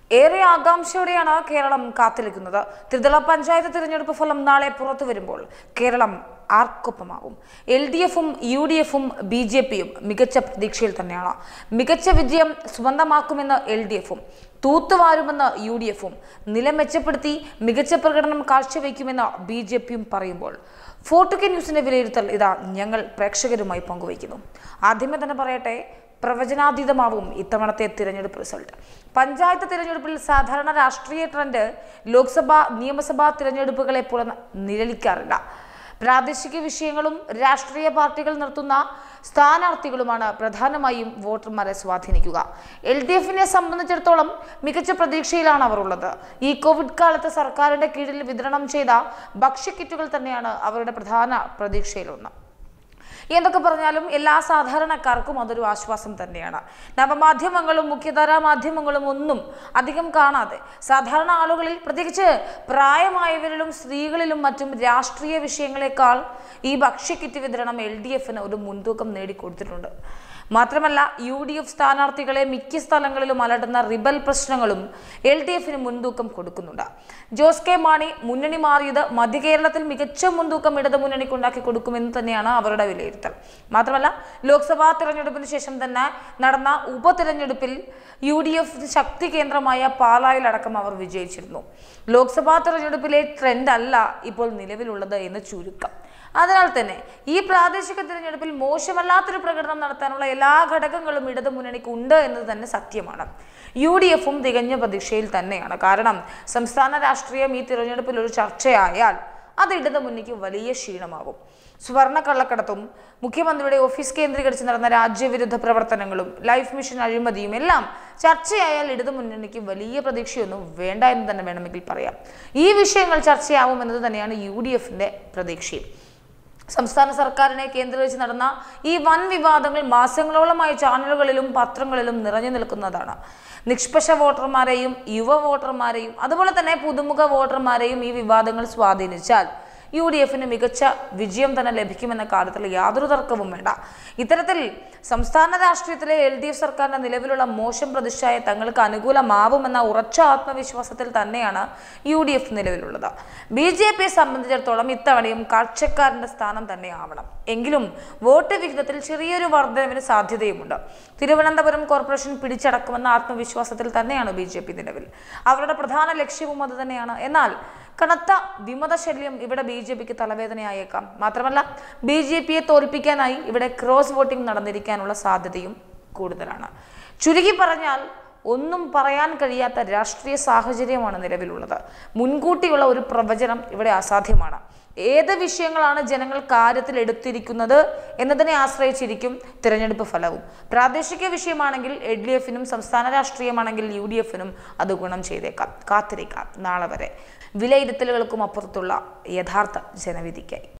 ഏറെ ആകാംക്ഷയോടെയാണ് കേരളം കാത്തിരിക്കുന്നത് ത്രിതല പഞ്ചായത്ത് തിരഞ്ഞെടുപ്പ് ഫലം നാളെ പുറത്തു വരുമ്പോൾ കേരളം ആർക്കൊപ്പമാവും എൽ ഡി എഫും യു ഡി എഫും ബി ജെ പിയും മികച്ച പ്രതീക്ഷയിൽ തന്നെയാണ് മികച്ച വിജയം സ്വന്തമാക്കുമെന്ന് എൽ ഡി എഫും തൂത്തുവാരുമെന്ന് യു ഡി എഫും നില മെച്ചപ്പെടുത്തി മികച്ച പ്രകടനം കാഴ്ചവെക്കുമെന്ന് ബി ജെ പിയും പറയുമ്പോൾ ഫോർട്ടു കെ ന്യൂസിന്റെ വിലയിരുത്തൽ ഇതാ ഞങ്ങൾ പ്രേക്ഷകരുമായി പങ്കുവയ്ക്കുന്നു ആദ്യമേ തന്നെ പറയട്ടെ പ്രവചനാതീതമാവും ഇത്തവണത്തെ തിരഞ്ഞെടുപ്പ് റിസൾട്ട് പഞ്ചായത്ത് തിരഞ്ഞെടുപ്പിൽ സാധാരണ രാഷ്ട്രീയ ട്രെൻഡ് ലോക്സഭാ നിയമസഭാ തിരഞ്ഞെടുപ്പുകളെ പോലെ നിഴലിക്കാറില്ല പ്രാദേശിക വിഷയങ്ങളും രാഷ്ട്രീയ പാർട്ടികൾ നിർത്തുന്ന സ്ഥാനാർത്ഥികളുമാണ് പ്രധാനമായും വോട്ടർമാരെ സ്വാധീനിക്കുക എൽ ഡി എഫിനെ സംബന്ധിച്ചിടത്തോളം മികച്ച പ്രതീക്ഷയിലാണ് അവർ ഉള്ളത് ഈ കോവിഡ് കാലത്ത് സർക്കാരിന്റെ കീഴിൽ വിതരണം ചെയ്ത ഭക്ഷ്യക്കിറ്റുകൾ തന്നെയാണ് അവരുടെ പ്രധാന പ്രതീക്ഷയിലൊന്ന് എന്തൊക്കെ പറഞ്ഞാലും എല്ലാ സാധാരണക്കാർക്കും അതൊരു ആശ്വാസം തന്നെയാണ് നവമാധ്യമങ്ങളും മുഖ്യധാരാ മാധ്യമങ്ങളും ഒന്നും അധികം കാണാതെ സാധാരണ ആളുകളിൽ പ്രത്യേകിച്ച് പ്രായമായവരിലും സ്ത്രീകളിലും മറ്റും രാഷ്ട്രീയ വിഷയങ്ങളെക്കാൾ ഈ ഭക്ഷ്യക്കിറ്റ് വിതരണം എൽ ഡി എഫിന് ഒരു മുൻതൂക്കം നേടിക്കൊടുത്തിട്ടുണ്ട് മാത്രമല്ല യു ഡി എഫ് സ്ഥാനാർത്ഥികളെ മിക്ക സ്ഥലങ്ങളിലും അലട്ടുന്ന റിബൽ പ്രശ്നങ്ങളും എൽ ഡി എഫിന് മുൻതൂക്കം കൊടുക്കുന്നുണ്ട് ജോസ് കെ മാണി മുന്നണി മാറിയത് മധ്യകേരളത്തിൽ മികച്ച മുൻതൂക്കം ഇടതു മുന്നണിക്ക് ഉണ്ടാക്കി കൊടുക്കുമെന്ന് തന്നെയാണ് അവരുടെ വിലയിരുത്തൽ മാത്രമല്ല ലോക്സഭാ തെരഞ്ഞെടുപ്പിന് ശേഷം തന്നെ നടന്ന ഉപതെരഞ്ഞെടുപ്പിൽ യു ഡി എഫ് ശക്തി കേന്ദ്രമായ പാലായിലടക്കം അവർ വിജയിച്ചിരുന്നു ലോക്സഭാ തെരഞ്ഞെടുപ്പിലെ ട്രെൻഡ് അല്ല ഇപ്പോൾ നിലവിലുള്ളത് എന്ന് ചുരുക്കം അതിനാൽ തന്നെ ഈ പ്രാദേശിക തിരഞ്ഞെടുപ്പിൽ മോശമല്ലാത്തൊരു പ്രകടനം നടത്താനുള്ള എല്ലാ ഘടകങ്ങളും ഇടതു മുന്നണിക്ക് ഉണ്ട് എന്നത് തന്നെ സത്യമാണ് യു ഡി എഫും തികഞ്ഞ പ്രതീക്ഷയിൽ തന്നെയാണ് കാരണം സംസ്ഥാന രാഷ്ട്രീയം ഈ തിരഞ്ഞെടുപ്പിൽ ഒരു ചർച്ചയായാൽ അത് ഇടതു മുന്നണിക്ക് വലിയ ക്ഷീണമാകും സുവർണ കള്ളക്കടത്തും മുഖ്യമന്ത്രിയുടെ ഓഫീസ് കേന്ദ്രീകരിച്ച് നടന്ന രാജ്യവിരുദ്ധ പ്രവർത്തനങ്ങളും ലൈഫ് മിഷൻ അഴിമതിയും എല്ലാം ചർച്ചയായാൽ ഇടതു മുന്നണിക്ക് വലിയ പ്രതീക്ഷയൊന്നും വേണ്ട എന്ന് തന്നെ വേണമെങ്കിൽ പറയാം ഈ വിഷയങ്ങൾ ചർച്ചയാവുമെന്നത് തന്നെയാണ് യു ഡി എഫിന്റെ പ്രതീക്ഷയും സംസ്ഥാന സർക്കാരിനെ കേന്ദ്രീകരിച്ച് നടന്ന ഈ വൻ വിവാദങ്ങൾ മാസങ്ങളോളമായി ചാനലുകളിലും പത്രങ്ങളിലും നിറഞ്ഞു നിൽക്കുന്നതാണ് നിഷ്പക്ഷ വോട്ടർമാരെയും യുവ വോട്ടർമാരെയും അതുപോലെ തന്നെ പുതുമുഖ വോട്ടർമാരെയും ഈ വിവാദങ്ങൾ സ്വാധീനിച്ചാൽ യു ഡി എഫിന് മികച്ച വിജയം തന്നെ ലഭിക്കുമെന്ന കാര്യത്തിൽ യാതൊരു തർക്കവും വേണ്ട ഇത്തരത്തിൽ സംസ്ഥാന രാഷ്ട്രീയത്തിലെ എൽ ഡി എഫ് സർക്കാരിന്റെ നിലവിലുള്ള മോശം പ്രതിഷ്ഠയെ തങ്ങൾക്ക് അനുകൂലമാവുമെന്ന ഉറച്ച ആത്മവിശ്വാസത്തിൽ തന്നെയാണ് യു ഡി എഫ് നിലവിലുള്ളത് ബി ജെ പിയെ സംബന്ധിച്ചിടത്തോളം ഇത്തവണയും കാഴ്ചക്കാരന്റെ സ്ഥാനം തന്നെ ആവണം എങ്കിലും വോട്ട് വിഹിതത്തിൽ ചെറിയൊരു വർധനവിന് സാധ്യതയുമുണ്ട് തിരുവനന്തപുരം കോർപ്പറേഷൻ പിടിച്ചടക്കുമെന്ന ആത്മവിശ്വാസത്തിൽ തന്നെയാണ് ബി ജെ പി നിലവിൽ അവരുടെ പ്രധാന ലക്ഷ്യവും അത് തന്നെയാണ് എന്നാൽ കനത്ത വിമതശല്യം ഇവിടെ ബി ജെ പിക്ക് തലവേദനയായേക്കാം മാത്രമല്ല ബി ജെ പിയെ തോൽപ്പിക്കാനായി ഇവിടെ ക്രോസ് വോട്ടിംഗ് നടന്നിരിക്കാനുള്ള സാധ്യതയും കൂടുതലാണ് ചുരുക്കി പറഞ്ഞാൽ ഒന്നും പറയാൻ കഴിയാത്ത രാഷ്ട്രീയ സാഹചര്യമാണ് നിലവിലുള്ളത് മുൻകൂട്ടിയുള്ള ഒരു പ്രവചനം ഇവിടെ അസാധ്യമാണ് ഏത് വിഷയങ്ങളാണ് ജനങ്ങൾ കാര്യത്തിൽ എടുത്തിരിക്കുന്നത് എന്നതിനെ ആശ്രയിച്ചിരിക്കും തിരഞ്ഞെടുപ്പ് ഫലവും പ്രാദേശിക വിഷയമാണെങ്കിൽ എൽ ഡി എഫിനും സംസ്ഥാന രാഷ്ട്രീയമാണെങ്കിൽ യു ഡി എഫിനും അത് ഗുണം ചെയ്തേക്കാം കാത്തിരിക്കാം നാളെ വരെ വിലയിരുത്തലുകൾക്കും അപ്പുറത്തുള്ള യഥാർത്ഥ ജനവിധിക്കായി